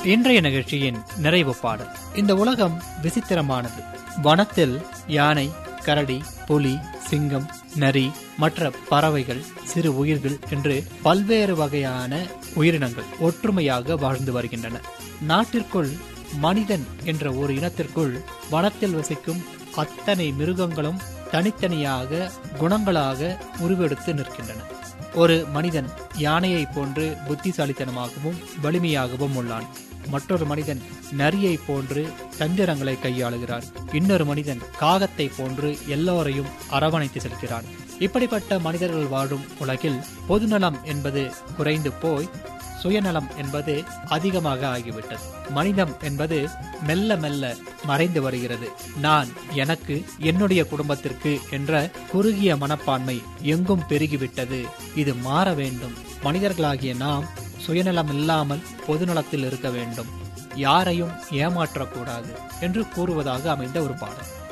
இன்றைய நிகழ்ச்சியின் நிறைவு பாடல் இந்த உலகம் விசித்திரமானது வனத்தில் யானை கரடி புலி சிங்கம் நரி மற்ற பறவைகள் சிறு உயிர்கள் என்று பல்வேறு வகையான உயிரினங்கள் ஒற்றுமையாக வாழ்ந்து வருகின்றன நாட்டிற்குள் மனிதன் என்ற ஒரு இனத்திற்குள் வனத்தில் வசிக்கும் அத்தனை மிருகங்களும் தனித்தனியாக குணங்களாக உருவெடுத்து நிற்கின்றன ஒரு மனிதன் யானையைப் போன்று புத்திசாலித்தனமாகவும் வலிமையாகவும் உள்ளான் மற்றொரு மனிதன் நரியை போன்று தந்திரங்களை கையாளுகிறார் இன்னொரு மனிதன் காகத்தை போன்று எல்லோரையும் அரவணைத்து செல்கிறான் இப்படிப்பட்ட மனிதர்கள் வாழும் உலகில் பொதுநலம் என்பது குறைந்து போய் சுயநலம் என்பது அதிகமாக ஆகிவிட்டது மனிதம் என்பது மெல்ல மெல்ல மறைந்து வருகிறது நான் எனக்கு என்னுடைய குடும்பத்திற்கு என்ற குறுகிய மனப்பான்மை எங்கும் பெருகிவிட்டது இது மாற வேண்டும் மனிதர்களாகிய நாம் சுயநலம் இல்லாமல் பொதுநலத்தில் இருக்க வேண்டும் யாரையும் ஏமாற்றக்கூடாது என்று கூறுவதாக அமைந்த ஒரு பாடல்